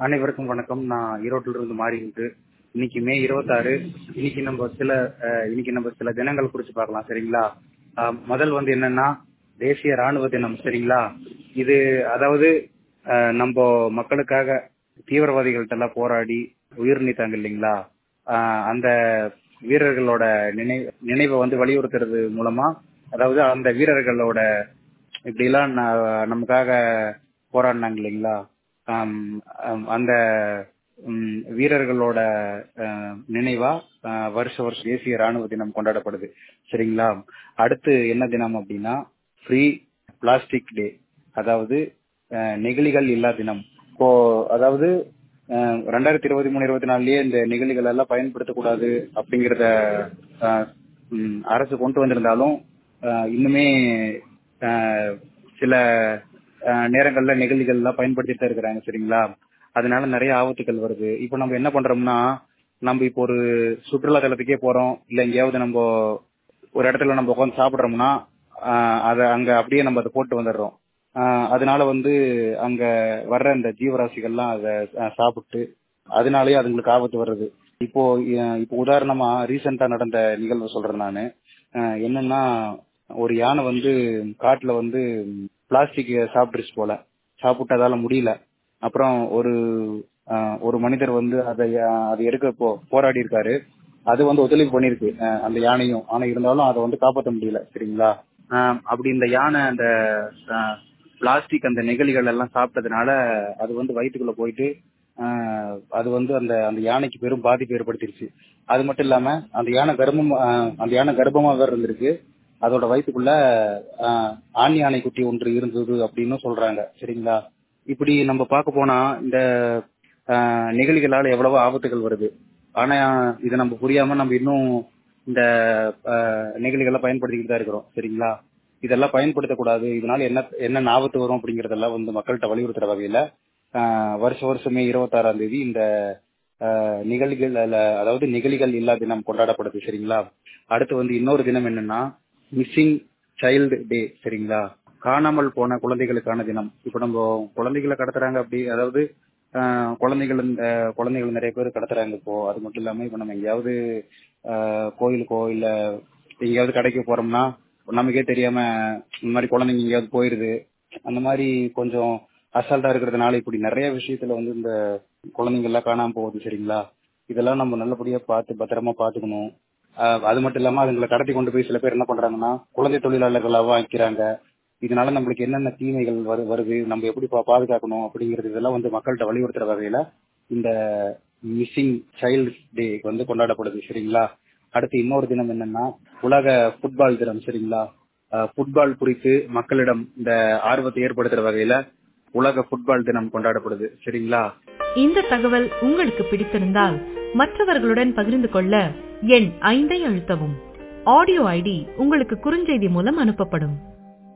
அனைவருக்கும் வணக்கம் நான் ஈரோட்டில இருந்து மாறிட்டு இன்னைக்கு மே இருபத்தாறு இன்னைக்கு நம்ம சில அஹ், இன்னைக்கு நம்ம சில தினங்கள் குறிச்சு பார்க்கலாம் சரிங்களா அஹ், முதல் வந்து என்னன்னா தேசிய ராணுவ தினம் சரிங்களா இது அதாவது அஹ், நம்ம மக்களுக்காக தீவிரவாதிகள்ட்ட எல்லாம் போராடி உயிர் நீத்தாங்க இல்லைங்களா அஹ், அந்த வீரர்களோட நினைவு நினைவை வந்து வலியுறுத்துறது மூலமா அதாவது அந்த வீரர்களோட இப்படி எல்லாம் ந- நமக்காக போராடினாங்க இல்லைங்களா ஆம், ஆம், அந்த ம், வீரர்களோட அஹ், நினைவா அஹ், வருஷ வருஷம் தேசிய ராணுவ தினம் கொண்டாடப்படுது சரிங்களா அடுத்து என்ன தினம் அப்படின்னா ஃப்ரீ பிளாஸ்டிக் டே அதாவது அஹ், நெகிழிகள் இல்லா தினம் இப்போ அதாவது அஹ், ரெண்டாயிரத்தி இருபத்தி மூணு இருபத்தி நாலுலயே இந்த நெகிழிகள் எல்லாம் பயன்படுத்தக்கூடாது அப்படிங்கறத அஹ், ம், அரசு கொண்டு வந்திருந்தாலும் அஹ், இன்னுமே அஹ், சில அஹ், நேரங்கள்ல நெகிழிகள் எல்லாம் பயன்படுத்திட்டு தான் இருக்கிறாங்க சரிங்களா அதனால நிறைய ஆபத்துகள் வருது இப்போ நம்ம என்ன பண்றோம்னா நம்ம இப்போ ஒரு சுற்றுலா தலத்துக்கே போறோம் இல்ல எங்கேயாவது நம்ம ஒரு இடத்துல நம்ம உட்காந்து சாப்பிடுறோம்னா ஆஹ் அத அங்க அப்படியே நம்ம அதை போட்டு வந்துடுறோம் ஆஹ் அதனால வந்து அங்க வர்ற இந்த ஜீவராசிகள்லாம் அதை ஆஹ் சாப்பிட்டு அதனாலயே அதுங்களுக்கு ஆபத்து வருது இப்போ அஹ் இப்போ உதாரணமா ரீசெண்டா நடந்த நிகழ்வு சொல்றேன் நானு ஆஹ் என்னன்னா ஒரு யானை வந்து காட்டுல வந்து பிளாஸ்டிக் சாப்பிட்டுருச்சு போல சாப்பிட்டதால முடியல அப்புறம் ஒரு ஆஹ் ஒரு மனிதர் வந்து அதை ஆஹ் அதை எடுக்க போ போராடி இருக்காரு அது வந்து ஒத்துழைப்பு பண்ணிருக்கு ஆஹ் அந்த யானையும் ஆனா இருந்தாலும் அதை வந்து காப்பாற்ற முடியல சரிங்களா ஆஹ் அப்படி இந்த யானை அந்த பிளாஸ்டிக் அந்த நெகிழிகள் எல்லாம் சாப்பிட்டதுனால அது வந்து வயிற்றுக்குள்ள போயிட்டு ஆஹ் அது வந்து அந்த அந்த யானைக்கு பெரும் பாதிப்பு ஏற்படுத்திருச்சு அது மட்டும் இல்லாம அந்த யானை கர்ப்பம் ஆஹ் அந்த யானை கர்ப்பமா வேற இருந்திருக்கு அதோட வயிற்றுக்குள்ள ஆஹ் ஆண் யானை குட்டி ஒன்று இருந்தது அப்படின்னு சொல்றாங்க சரிங்களா இப்படி நம்ம பார்க்க போனா இந்த ஆஹ் நெகிழிகளால எவ்வளவோ ஆபத்துகள் வருது ஆனா இதை நம்ம புரியாம நம்ம இன்னும் இந்த ஆஹ் நெகிழிகளை பயன்படுத்திக்கிட்டு தான் இருக்கிறோம் சரிங்களா இதெல்லாம் பயன்படுத்தக்கூடாது இதனால என்ன என்ன ஆபத்து வரும் அப்படிங்கறதெல்லாம் வந்து மக்கள்கிட்ட வலியுறுத்துற வகையில ஆஹ் வருஷ வருஷமே இருபத்தாறாம் தேதி இந்த ஆஹ் நிகழ்கள் அல்ல- அதாவது நிகழ்கள் இல்லா தினம் கொண்டாடப்படுது சரிங்களா அடுத்து வந்து இன்னொரு தினம் என்னன்னா மிஸ்ஸிங் சைல்டு டே சரிங்களா காணாமல் போன குழந்தைகளுக்கான தினம் இப்ப நம்ம குழந்தைகளை கடத்துறாங்க அப்படி அதாவது ஆஹ் குழந்தைகள் இந்த குழந்தைகள் நிறைய பேர் கடத்துறாங்க இப்போ அது மட்டும் இல்லாம இப்ப நம்ம எங்கேயாவது ஆஹ் கோயிலுக்கோ இல்ல எங்கேயாவது கடைக்கு போறோம்னா நமக்கே தெரியாம இந்த மாதிரி குழந்தைங்க எங்கேயாவது போயிருது அந்த மாதிரி கொஞ்சம் அசால்ட்டா இருக்கிறதுனால இப்படி நிறைய விஷயத்துல வந்து இந்த குழந்தைங்க எல்லாம் காணாம போகுது சரிங்களா இதெல்லாம் நம்ம நல்லபடியா பார்த்து பத்திரமா பாத்துக்கணும் ஆஹ் அது மட்டும் இல்லாம அதுங்களை கடத்தி கொண்டு போய் சில பேர் என்ன பண்றாங்கன்னா குழந்தை தொழிலாளர்களாவும் ஆக்கிறாங்க இதனால நம்மளுக்கு என்னென்ன தீமைகள் வரு வருது நம்ம எப்படி பா- பாதுகாக்கணும் அப்படிங்கிறது இதெல்லாம் வந்து மக்கள்கிட்ட வலியுறுத்துற வகையில இந்த மிஸ்ஸிங் சைல்டு டே வந்து கொண்டாடப்படுது சரிங்களா அடுத்து இன்னொரு தினம் என்னன்னா உலக ஃபுட்பால் தினம் சரிங்களா ஃபுட்பால் குறித்து மக்களிடம் இந்த ஆர்வத்தை ஏற்படுத்துற வகையில உலக ஃபுட்பால் தினம் கொண்டாடப்படுது சரிங்களா இந்த தகவல் உங்களுக்கு பிடித்திருந்தால் மற்றவர்களுடன் பகிர்ந்து கொள்ள எண் ஐந்தை அழுத்தவும் ஆடியோ ஐடி உங்களுக்கு குறுஞ்செய்தி மூலம் அனுப்பப்படும்